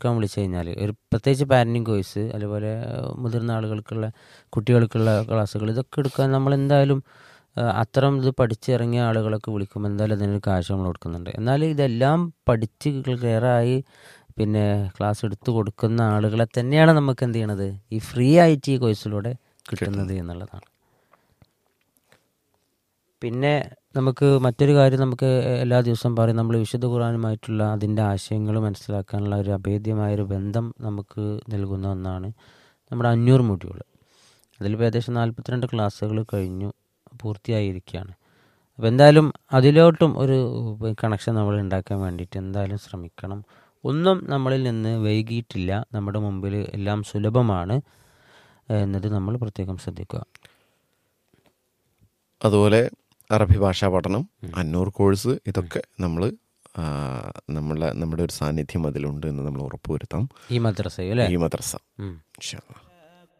എടുക്കാൻ വിളിച്ചു കഴിഞ്ഞാൽ ഒരു പ്രത്യേകിച്ച് പാരൻറ്റിങ് കോഴ്സ് അതുപോലെ ഏഹ്, മുതിർന്ന ആളുകൾക്കുള്ള കുട്ടികൾക്കുള്ള ക്ലാസ്സുകൾ ഇതൊക്കെ എടുക്കാൻ നമ്മൾ എന്തായാലും ഏഹ്, അത്തരം ഇത് പഠിച്ചിറങ്ങിയ ആളുകളൊക്കെ വിളിക്കുമ്പോൾ എന്തായാലും അതിനൊരു കാശ് നമ്മൾ കൊടുക്കുന്നുണ്ട് എന്നാൽ ഇതെല്ലാം പഠിച്ച് ക്ലിയറായി പിന്നെ ക്ലാസ് എടുത്തു കൊടുക്കുന്ന ആളുകളെ തന്നെയാണ് നമുക്ക് എന്ത് ചെയ്യണത് ഈ ഫ്രീ ആയിട്ട് ഈ കോഴ്സിലൂടെ കിട്ടുന്നത് എന്നുള്ളതാണ് പിന്നെ നമുക്ക് മറ്റൊരു കാര്യം നമുക്ക് എല്ലാ ദിവസവും പറയും നമ്മൾ വിശുദ്ധ ഖുറാനുമായിട്ടുള്ള അതിൻ്റെ ആശയങ്ങൾ മനസ്സിലാക്കാനുള്ള ഒരു അഭേദ്യമായൊരു ബന്ധം നമുക്ക് നൽകുന്ന ഒന്നാണ് നമ്മുടെ അഞ്ഞൂറ് മൊഡ്യൂൾ അതിലിപ്പോൾ ഏകദേശം നാൽപ്പത്തിരണ്ട് ക്ലാസ്സുകൾ കഴിഞ്ഞു പൂർത്തിയായിരിക്കുകയാണ് അപ്പോൾ എന്തായാലും അതിലോട്ടും ഒരു കണക്ഷൻ നമ്മൾ ഉണ്ടാക്കാൻ വേണ്ടിയിട്ട് എന്തായാലും ശ്രമിക്കണം ഒന്നും നമ്മളിൽ നിന്ന് വൈകിയിട്ടില്ല നമ്മുടെ മുമ്പിൽ എല്ലാം സുലഭമാണ് എന്നത് നമ്മൾ പ്രത്യേകം ശ്രദ്ധിക്കുക അതുപോലെ അറബി ഭാഷാ പഠനം അന്നൂർ കോഴ്സ് ഇതൊക്കെ നമ്മൾ നമ്മളെ നമ്മുടെ ഒരു സാന്നിധ്യം അതിലുണ്ട് എന്ന് നമ്മൾ ഉറപ്പുവരുത്താം ഈ മദ്രസയിൽ അല്ലേ ഈ മദ്രസ ഉം. ഇൻഷാ അല്ലാ.